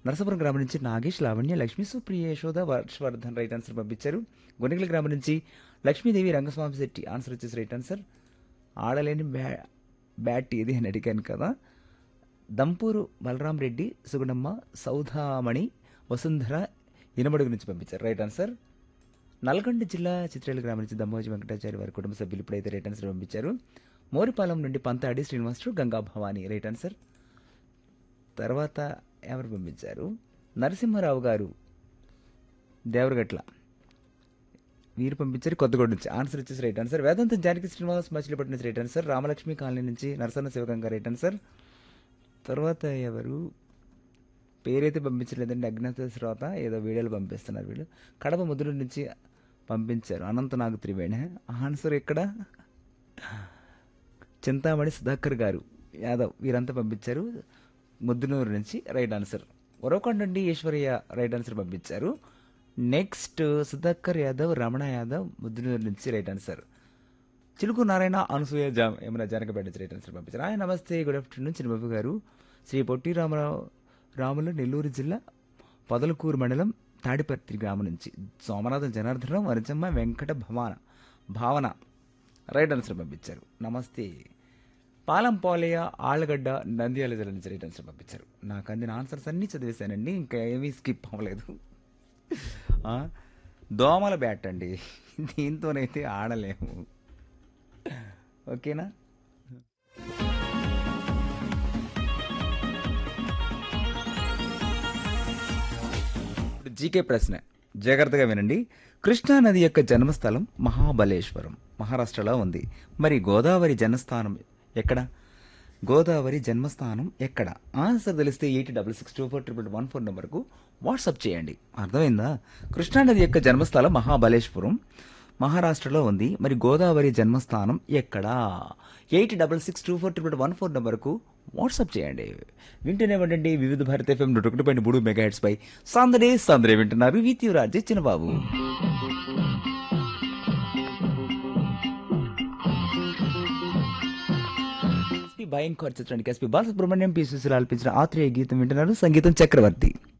నరసాపురం గ్రామం నుంచి Nagesh Lavanya Lakshmi Supriya Yashoda Varshavardhan right answer పంపించారు గొనిగల గ్రామం నుంచి లక్ష్మీదేవి రంగస్వామి శెట్టి ఆన్సర్ వచ్చేసి రైట్ ఆన్సర్ ఆడలేని బ్యా బ్యాట్ ఇది అని అడిగాను కదా దంపూరు బలరాం రెడ్డి సుగుణమ్మ సౌధామణి వసుంధర ఇనమడుగు నుంచి పంపించారు రైట్ ఆన్సర్ నల్గొండ జిల్లా చిత్రేల గ్రామం నుంచి దమ్మోజి వెంకటాచారి వారి కుటుంబ సభ్యులు ఇప్పుడైతే రైట్ ఆన్సర్ పంపించారు మోరిపాలెం నుండి పంతాడి శ్రీనివాసుడు గంగా భవాని రైట్ ఆన్సర్ తర్వాత ఎవరు పంపించారు నరసింహారావు గారు దేవరగట్ల వీరు పంపించారు కొత్తగూడ నుంచి ఆన్సర్ వచ్చేసి రైట్ ఆన్సర్ వేదాంతం జానకి శ్రీనివాస్ మచిలీపట్నం నుంచి రైట్ ఆన్సర్ రామలక్ష్మి కాలనీ నుంచి నరసన్న శివగంగ రైట్ ఆన్సర్ తర్వాత ఎవరు పేరైతే పంపించలేదండి అజ్ఞాత శ్రోత ఏదో వీడియోలు పంపిస్తున్నారు వీళ్ళు కడప ముద్ర నుంచి పంపించారు అనంత నాగు త్రివేణి ఆన్సర్ ఎక్కడ చింతామణి సుధాకర్ గారు యాదవ్ వీరంతా పంపించారు ముద్దునూరు నుంచి రైట్ ఆన్సర్ ఒరవకొండ నుండి ఈశ్వరయ్య రైట్ ఆన్సర్ పంపించారు నెక్స్ట్ సుధాకర్ యాదవ్ రమణ యాదవ్ ముద్దునూరు నుంచి రైట్ ఆన్సర్ చిలుకు నారాయణ అనసూయ జామ్ ఏమైనా జనకపేట నుంచి రైట్ ఆన్సర్ పంపించారు ఆయన నమస్తే గుడ్ ఆఫ్టర్నూన్ చిన్నబాబు గారు శ్రీ పొట్టి రామరావు రాములు నెల్లూరు జిల్లా పొదలకూరు మండలం తాడిపత్రి గ్రామం నుంచి సోమనాథం జనార్దనం వరచమ్మ వెంకట భవాన భావన రైట్ ఆన్సర్ పంపించారు నమస్తే పాలం పోలయ్య ఆళ్ళగడ్డ నంద్యాల జిల్లా నుంచి రైట్ ఆన్సర్ పంపించారు నాకు అందిన ఆన్సర్స్ అన్నీ చదివేశానండి ఇంకా ఏమీ స్కిప్ అవ్వలేదు ఆ, దోమల బ్యాట్ అండి దీంతోనైతే ఆడలేము ఓకేనా ఇప్పుడు జీకే ప్రశ్న జాగ్రత్తగా వినండి కృష్ణా నది యొక్క జన్మస్థలం మహాబలేశ్వరం మహారాష్ట్రలో ఉంది మరి గోదావరి జన్మస్థానం ఎక్కడ గోదావరి జన్మస్థానం ఎక్కడ ఆన్సర్ తెలిస్తే eighty double six two four triple one four నెంబర్కు వాట్సాప్ చేయండి అర్థమైందా కృష్ణా నది యొక్క జన్మస్థలం మహాబలేశ్వరం మహారాష్ట్రలో ఉంది మరి గోదావరి జన్మస్థానం ఎక్కడా eight double six two four triple one four నెంబర్కు వాట్సాప్ చేయండి వింటూనే ఉండండి వివిధ భారత ఎఫ్ఎం నూట ఒకటి పాయింట్ మూడు మెగా హెడ్స్ పై సందడే సందడే వింటున్నారు విత్యురాజ్ చిన్నబాబు ఎస్పీ భయంకర్ చిత్రానికి ఎస్పీ బాలసుబ్రహ్మణ్యం పి సుశీల ఆల్పించిన ఆత్రేయ గీతం వింటున్నారు సంగీతం చక్రవర్తి